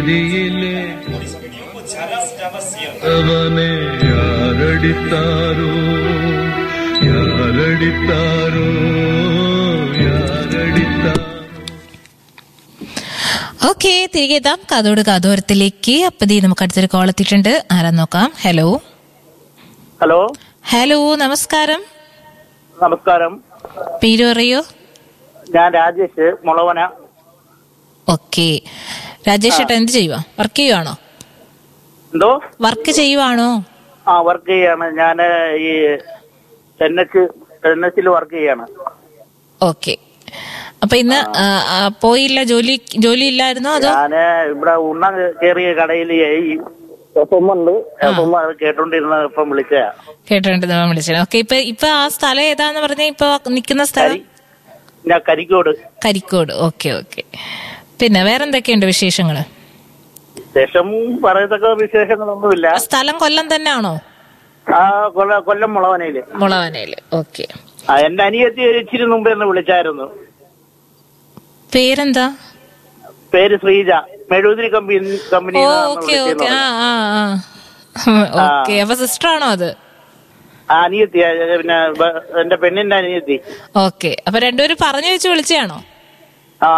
ನದಿಯಿಲೆ ಅವನೇ ಯಾರಡಿತಾರೋ ಯಾರಡಿತಾರೋ ಯಾರಡಿತಾರೋ ഓക്കെ തിരികെ എത്താം കാതോട് കാതോരത്തിലേക്ക് അപ്പൊ ദേ നമുക്ക് അടുത്തൊരു കോൾ എത്തിയിട്ടുണ്ട് ആരാ നോക്കാം ഹലോ ഹലോ ഹലോ നമസ്കാരം നമസ്കാരം പേര് പറയോ ഞാൻ രാജേഷ് മുളവന ഓക്കെ രാജേഷ് ഏട്ടാ എന്ത് ചെയ്യുവാ വർക്ക് ചെയ്യുവാണോ എന്തോ വർക്ക് ചെയ്യുവാണോ ആ വർക്ക് ചെയ്യാണ് ഞാൻ ഈ എൻ എച്ച് എൻ എച്ചിൽ വർക്ക് ചെയ്യാണ് ഓക്കെ അപ്പൊ ഇന്ന് ആ, ആ, പോയില്ല ജോലി ജോലി ഇല്ലായിരുന്നോ അതോ ഞാന് ഇവിടെ ഉണ്ണ കയറിയ കടയിൽ ഈ എഫ് എം ഉണ്ട് എഫ് എം കേട്ടോണ്ടിരുന്ന ഇപ്പം വിളിച്ചയാ കേട്ടോണ്ട് നമ്മൾ വിളിച്ചത് ഓക്കെ ഇപ്പൊ ഇപ്പൊ ആ സ്ഥലം ഏതാന്ന് പറഞ്ഞ ഇപ്പൊ നിക്കുന്ന സ്ഥലം കരി ഞാൻ കരിക്കോട് കരിക്കോട് ഓക്കെ ഓക്കെ പിന്നെ വേറെന്തൊക്കെയുണ്ട് വിശേഷങ്ങള് ശേഷം പറയത്തക്ക വിശേഷങ്ങളൊന്നുമില്ല സ്ഥലം കൊല്ലം തന്നെയാണോ ആ കൊല്ല കൊല്ലം മുളവനയില് മുളവനയില് ഓക്കെ ആ എന്റെ അനിയത്തി ഇച്ചിരി മുമ്പേ ഒന്ന് വിളിച്ചായിരുന്നു പേരെന്താ പേര് ശ്രീജ മെഴുകുതിരി കമ്പനി ഓ കമ്പനി ഓക്കെ ഓക്കെ ആ ആ ആ ഓക്കെ അപ്പൊ സിസ്റ്റർ ആണോ അത് ആ അനിയത്തി ആ, പിന്നെ ബ- എന്റെ പെണ്ണിന്റെ അനിയത്തി ഓക്കെ അപ്പൊ രണ്ടുപേരും പറഞ്ഞു വെച്ച് വിളിച്ചാണോ ആ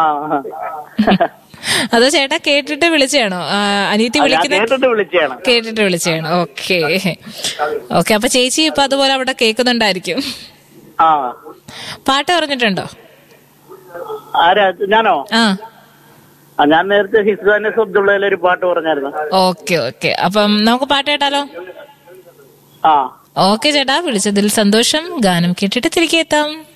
അതോ ചേട്ടാ കേട്ടിട്ട് വിളിച്ചാണോ ആ, അനിയത്തി ഞാൻ വിളിക്കുന്ന കേട്ടിട്ട് വിളിച്ചാണ് കേട്ടിട്ട് വിളിച്ചാണ് ഓക്കെ ഓക്കെ അപ്പൊ ചേച്ചി ഇപ്പൊ അതുപോലെ അവിടെ കേൾക്കുന്നുണ്ടായിരിക്കും ആ പാട്ട് പറഞ്ഞിട്ടുണ്ടോ ആരാ ഞാനോ ആ ആ ഞാൻ നേരത്തെ ഹിസ്ബാന്റെ ശബ്ദമുള്ള ഒരു പാട്ട് പറഞ്ഞായിരുന്നു ഓക്കെ ഓക്കെ അപ്പം നമുക്ക് പാട്ട് കേട്ടാലോ ആ ഓക്കെ ചേട്ടാ വിളിച്ചതിൽ സന്തോഷം ഗാനം കേട്ടിട്ട് തിരികെ എത്താം